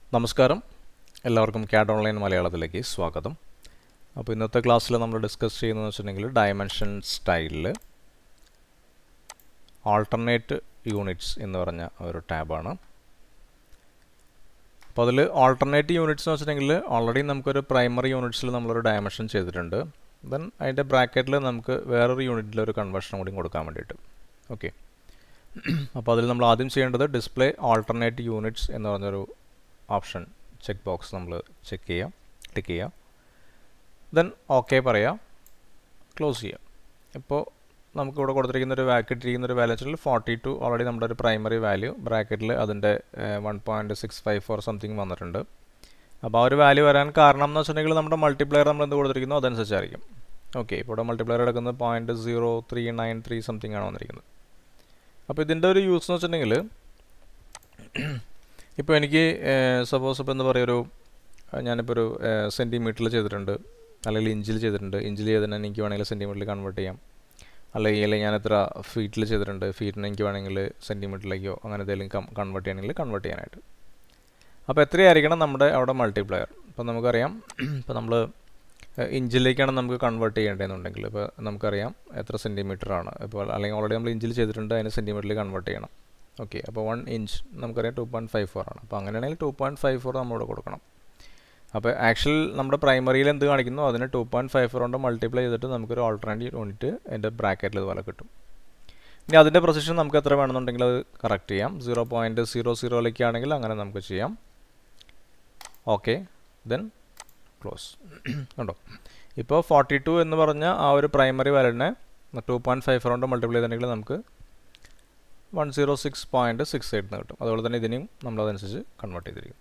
നമസ്കാരം എല്ലാവർക്കും CAD online മലയാളത്തിലേക്ക് സ്വാഗതം അപ്പോൾ ഇന്നത്തെ ക്ലാസ്സിൽ നമ്മൾ ഡിസ്കസ് ചെയ്യുന്നതെന്ന് വെച്ചിട്ടുണ്ടെങ്കിൽ ഡയമെൻഷൻ സ്റ്റൈലിൽ ആൾട്ടർനേറ്റ് യൂണിറ്റ്സ് എന്ന് പറഞ്ഞ ഒരു ടാബാണ് അപ്പോൾ അതിൽ ആൾട്ടർനേറ്റ് യൂണിറ്റ്സ് എന്ന് വെച്ചിട്ടുണ്ടെങ്കിൽ ഓൾറെഡി നമുക്കൊരു പ്രൈമറി യൂണിറ്റ്സിൽ നമ്മളൊരു ഡയമെൻഷൻ ചെയ്തിട്ടുണ്ട് ദെൻ അതിൻ്റെ ബ്രാക്കറ്റിൽ നമുക്ക് വേറൊരു യൂണിറ്റിൽ ഒരു കൺവേർഷൻ കൂടി കൊടുക്കാൻ വേണ്ടിയിട്ട് ഓക്കെ അപ്പോൾ അതിൽ നമ്മൾ ആദ്യം ചെയ്യേണ്ടത് ഡിസ്പ്ലേ ആൾട്ടർനേറ്റ് യൂണിറ്റ്സ് എന്ന് പറഞ്ഞൊരു ഓപ്ഷൻ ചെക്ക് ബോക്സ് നമ്മൾ ചെക്ക് ചെയ്യാം ക്ലിക്ക് ചെയ്യാം ദെൻ ഓക്കെ പറയാം ക്ലോസ് ചെയ്യാം ഇപ്പോൾ നമുക്കിവിടെ കൊടുത്തിരിക്കുന്ന ഒരു കിട്ടിയിരിക്കുന്ന ഒരു വാല്യൂ വെച്ചാൽ ഫോർട്ടി ടു ഓൾറെഡി നമ്മുടെ ഒരു പ്രൈമറി വാല്യൂ ബ്രാക്കറ്റിൽ അതിൻ്റെ one point six five four something വന്നിട്ടുണ്ട് അപ്പോൾ ആ ഒരു വാല്യൂ വരാൻ കാരണം എന്ന് വെച്ചിട്ടുണ്ടെങ്കിൽ നമ്മുടെ മൾട്ടിപ്ലയർ നമ്മൾ എന്ത് കൊടുത്തിരിക്കുന്നു അതനുസരിച്ചായിരിക്കും ഓക്കെ ഇപ്പോൾ ഇവിടെ മൾട്ടിപ്ലയർ എടുക്കുന്നത് point zero three nine three something ആണ് വന്നിരിക്കുന്നത് അപ്പോൾ ഇതിൻ്റെ ഒരു യൂസ് എന്ന് വെച്ചിട്ടുണ്ടെങ്കിൽ ഇപ്പോൾ എനിക്ക് സപ്പോസ് ഇപ്പോൾ എന്താ പറയുക ഒരു ഞാനിപ്പോൾ ഒരു സെൻറ്റിമീറ്ററിൽ ചെയ്തിട്ടുണ്ട് അല്ലെങ്കിൽ ഇഞ്ചിൽ ചെയ്തിട്ടുണ്ട് ഇഞ്ചിൽ ചെയ്തിട്ട് എനിക്ക് വേണമെങ്കിൽ സെൻറ്റിമീറ്ററിൽ കൺവേർട്ട് ചെയ്യാം അല്ലെങ്കിൽ ഞാൻ എത്ര ഫീറ്റിൽ ചെയ്തിട്ടുണ്ട് ഫീറ്റിന് എനിക്ക് വേണമെങ്കിൽ സെൻറ്റിമീറ്ററിലേക്കോ അങ്ങനെ എന്തെങ്കിലും കൺവേർട്ട് ചെയ്യണമെങ്കിൽ കൺവേർട്ട് ചെയ്യാനായിട്ട് അപ്പോൾ എത്രയായിരിക്കണം നമ്മുടെ അവിടെ മൾട്ടിപ്ലയർ ഇപ്പോൾ നമുക്കറിയാം ഇപ്പോൾ നമ്മൾ ഇഞ്ചിലേക്കാണ് നമുക്ക് കൺവേർട്ട് ചെയ്യേണ്ടതെന്നുണ്ടെങ്കിൽ ഇപ്പോൾ നമുക്കറിയാം എത്ര സെൻറ്റിമീറ്റർ ആണ് ഇപ്പോൾ അല്ലെങ്കിൽ ഓൾറെഡി നമ്മൾ ഇഞ്ചിൽ ചെയ്തിട്ടുണ്ട് അതിന് സെൻറ്റിമീറ്ററിൽ കൺവേർട്ട് ചെയ്യണം ഓക്കെ അപ്പോൾ വൺ ഇഞ്ച് നമുക്കറിയാം ടു പോയിൻറ്റ് ഫൈവ് ഫോർ ആണ് അപ്പോൾ അങ്ങനെയാണെങ്കിൽ ടു പോയിൻറ്റ് ഫൈവ് ഫോർ നമ്മളിവിടെ കൊടുക്കണം അപ്പോൾ ആക്ച്വൽ നമ്മുടെ പ്രൈമറിയിൽ എന്ത് കാണിക്കുന്നു അതിന് ടു പോയിൻറ്റ് ഫൈവ് ഫോർ കൊണ്ട് മൾട്ടിപ്ലൈ ചെയ്തിട്ട് നമുക്കൊരു ഓൾട്ടർനേറ്റീവ് യൂണിറ്റ് അതിൻ്റെ ബ്രാക്കറ്റിൽ ഇതുപോലെ കിട്ടും ഇനി അതിൻ്റെ പ്രൊസിഷൻ നമുക്ക് എത്ര വേണമെന്നുണ്ടെങ്കിൽ അത് കറക്റ്റ് ചെയ്യാം സീറോ പോയിൻറ്റ് സീറോ സീറോയിലേക്ക് ആണെങ്കിൽ അങ്ങനെ നമുക്ക് ചെയ്യാം ഓക്കെ ദെൻ ക്ലോസ് ഉണ്ടോ ഇപ്പോൾ ഫോർട്ടി ടു എന്ന് പറഞ്ഞ ആ ഒരു പ്രൈമറി വാല്യൂനെ ടു പോയിൻറ്റ് ഫൈവ് ഫോർ കൊണ്ട് മൾട്ടിപ്ലൈ ചെയ്തിട്ടുണ്ടെങ്കിൽ നമുക്ക് one zero six point six eight കിട്ടും അതുപോലെ തന്നെ ഇതിനെയും നമ്മൾ അതനുസരിച്ച് കൺവേർട്ട് ചെയ്തിരിക്കും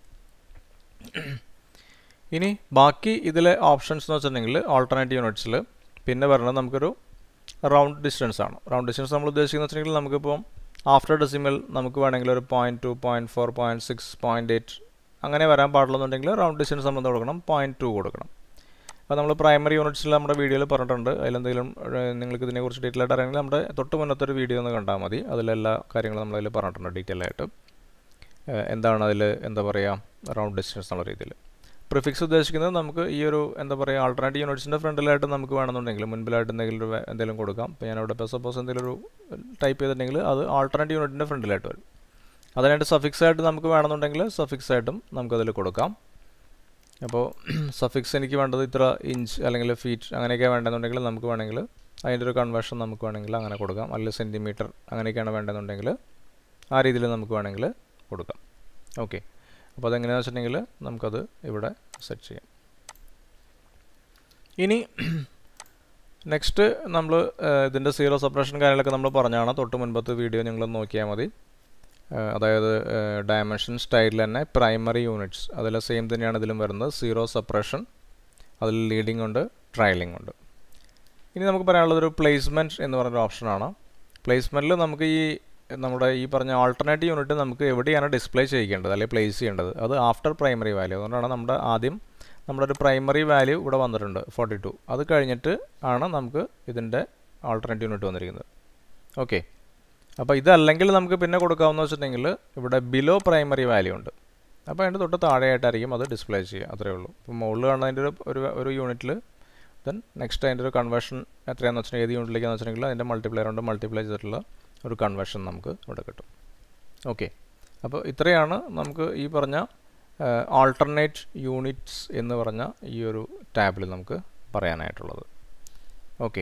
ഇനി ബാക്കി ഇതിലെ ഓപ്ഷൻസ് എന്ന് വെച്ചിട്ടുണ്ടെങ്കിൽ ഓൾട്ടർനേറ്റീവ് യൂണിറ്റ്സിൽ പിന്നെ പറയുന്നത് നമുക്കൊരു റൗണ്ട് ഡിസ്റ്റൻസ് ആണ് റൗണ്ട് ഡിസ്റ്റൻസ് നമ്മൾ ഉദ്ദേശിക്കുന്നത് വെച്ചിട്ടുണ്ടെങ്കിൽ നമുക്കിപ്പോൾ ആഫ്റ്റർ ഡെസിമൽ നമുക്ക് വേണമെങ്കിൽ ഒരു point two point four point six point eight അങ്ങനെ വരാൻ പാടുള്ളതെന്നുണ്ടെങ്കിൽ റൗണ്ട് ഡിസ്റ്റൻസ് നമ്മൾ എന്ത് കൊടുക്കണം പോയിൻറ്റ് ടു കൊടുക്കണം അപ്പോൾ നമ്മൾ പ്രൈമറി യൂണിറ്റ്സിൽ നമ്മുടെ വീഡിയോയിൽ പറഞ്ഞിട്ടുണ്ട് അതിലെന്തെങ്കിലും നിങ്ങൾക്ക് ഇതിനെക്കുറിച്ച് ഡീറ്റെയിൽ ആയിട്ട് അറിയണമെങ്കിൽ നമ്മുടെ തൊട്ട് മുന്നത്തെ ഒരു വീഡിയോ ഒന്ന് കണ്ടാൽ മതി അതിലെല്ലാ കാര്യങ്ങളും നമ്മളതിൽ പറഞ്ഞിട്ടുണ്ട് ഡീറ്റെയിൽ ആയിട്ട് എന്താണ് അതിൽ എന്താ പറയുക റൗണ്ട് ഡിസ്റ്റൻസ് എന്നുള്ള രീതിയിൽ പ്രിഫിക്സ് ഉദ്ദേശിക്കുന്നത് നമുക്ക് ഈ ഒരു എന്താ പറയുക ആൾട്ടർനേറ്റീവ് യൂണിറ്റ്സിൻ്റെ ഫ്രണ്ടിലായിട്ട് നമുക്ക് വേണമെന്നുണ്ടെങ്കിൽ മുൻപിലായിട്ട് എന്തെങ്കിലും ഒരു എന്തെങ്കിലും കൊടുക്കാം ഇപ്പോൾ ഞാനിവിടെ ഇപ്പോൾ സപ്പോസ് എന്തെങ്കിലും ഒരു ടൈപ്പ് ചെയ്തിട്ടുണ്ടെങ്കിൽ അത് ആൾട്ടർനേറ്റീവ് യൂണിറ്റിൻ്റെ ഫ്രണ്ടിലായിട്ട് വരും അതിനായിട്ട് സഫിക്സ് ആയിട്ട് നമുക്ക് വേണമെന്നുണ്ടെങ്കിൽ സഫിക്സ് ആയിട്ടും നമുക്കതിൽ കൊടുക്കാം അപ്പോൾ സഫിക്സ് എനിക്ക് വേണ്ടത് ഇത്ര ഇഞ്ച് അല്ലെങ്കിൽ ഫീറ്റ് അങ്ങനെയൊക്കെ വേണ്ടതെന്നുണ്ടെങ്കിൽ നമുക്ക് വേണമെങ്കിൽ അതിൻ്റെ ഒരു കൺവേർഷൻ നമുക്ക് വേണമെങ്കിൽ അങ്ങനെ കൊടുക്കാം അല്ലെങ്കിൽ സെൻറ്റിമീറ്റർ അങ്ങനെയൊക്കെയാണ് വേണ്ടതെന്നുണ്ടെങ്കിൽ ആ രീതിയിൽ നമുക്ക് വേണമെങ്കിൽ കൊടുക്കാം ഓക്കെ അപ്പോൾ അതെങ്ങനെയാണെന്ന് വെച്ചിട്ടുണ്ടെങ്കിൽ നമുക്കത് ഇവിടെ സെറ്റ് ചെയ്യാം ഇനി നെക്സ്റ്റ് നമ്മൾ ഇതിൻ്റെ സീറോ സെപ്പറേഷൻ കാര്യങ്ങളൊക്കെ നമ്മൾ പറഞ്ഞാണ് തൊട്ട് മുൻപത്തെ വീഡിയോ നിങ്ങൾ നോക്കിയാൽ മതി അതായത് ഡയമെൻഷൻ സ്റ്റൈലിൽ തന്നെ പ്രൈമറി യൂണിറ്റ്സ് അതിൽ സെയിം തന്നെയാണ് ഇതിലും വരുന്നത് സീറോ സെപ്പറേഷൻ അതിൽ ലീഡിംഗ് ഉണ്ട് ട്രയലിംഗ് ഉണ്ട് ഇനി നമുക്ക് പറയാനുള്ളത് ഒരു പ്ലേസ്മെൻറ്റ് എന്ന് പറഞ്ഞൊരു ഓപ്ഷനാണ് പ്ലേസ്മെൻറ്റിൽ നമുക്ക് ഈ നമ്മുടെ ഈ പറഞ്ഞ ആൾട്ടർനേറ്റീവ് യൂണിറ്റ് നമുക്ക് എവിടെയാണ് ഡിസ്പ്ലേ ചെയ്യേണ്ടത് അല്ലെങ്കിൽ പ്ലേസ് ചെയ്യേണ്ടത് അത് ആഫ്റ്റർ പ്രൈമറി വാല്യൂ അതുകൊണ്ടാണ് നമ്മുടെ ആദ്യം നമ്മുടെ ഒരു പ്രൈമറി വാല്യൂ ഇവിടെ വന്നിട്ടുണ്ട് ഫോർട്ടി ടു അത് കഴിഞ്ഞിട്ട് ആണ് നമുക്ക് ഇതിൻ്റെ ആൾട്ടർനേറ്റീവ് യൂണിറ്റ് വന്നിരിക്കുന്നത് ഓക്കെ അപ്പോൾ ഇതല്ലെങ്കിൽ നമുക്ക് പിന്നെ കൊടുക്കാമെന്ന് വെച്ചിട്ടുണ്ടെങ്കിൽ ഇവിടെ ബിലോ പ്രൈമറി വാല്യൂ ഉണ്ട് അപ്പോൾ അതിൻ്റെ തൊട്ട് താഴെയായിട്ടായിരിക്കും അത് ഡിസ്പ്ലേ ചെയ്യുക അത്രയേ ഉള്ളൂ ഇപ്പോൾ മുകളിൽ കാണുന്നതിൻ്റെ ഒരു ഒരു ഒരു യൂണിറ്റിൽ ദെൻ നെക്സ്റ്റ് അതിൻ്റെ ഒരു കൺവേർഷൻ എത്രയാണെന്ന് വെച്ചിട്ടുണ്ടെങ്കിൽ ഏത് യൂണിറ്റിലേക്കാന്ന് വെച്ചിട്ടുണ്ടെങ്കിൽ അതിൻ്റെ മൾട്ടിപ്ലയർ കൊണ്ട് മൾട്ടിപ്ലൈ ചെയ്തിട്ടുള്ള ഒരു കൺവേർഷൻ നമുക്ക് ഇവിടെ കിട്ടും ഓക്കെ അപ്പോൾ ഇത്രയാണ് നമുക്ക് ഈ പറഞ്ഞ ആൾട്ടർനേറ്റ് യൂണിറ്റ്സ് എന്ന് പറഞ്ഞ ഈ ഒരു ടാബിൽ നമുക്ക് പറയാനായിട്ടുള്ളത് ഓക്കെ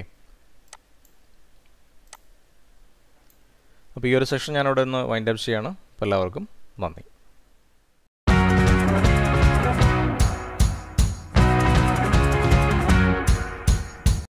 അപ്പോൾ ഈ ഒരു സെഷൻ ഞാനിവിടെ ഒന്ന് വൈൻഡ് അപ്പ് ചെയ്യാണ് അപ്പോൾ എല്ലാവർക്കും നന്ദി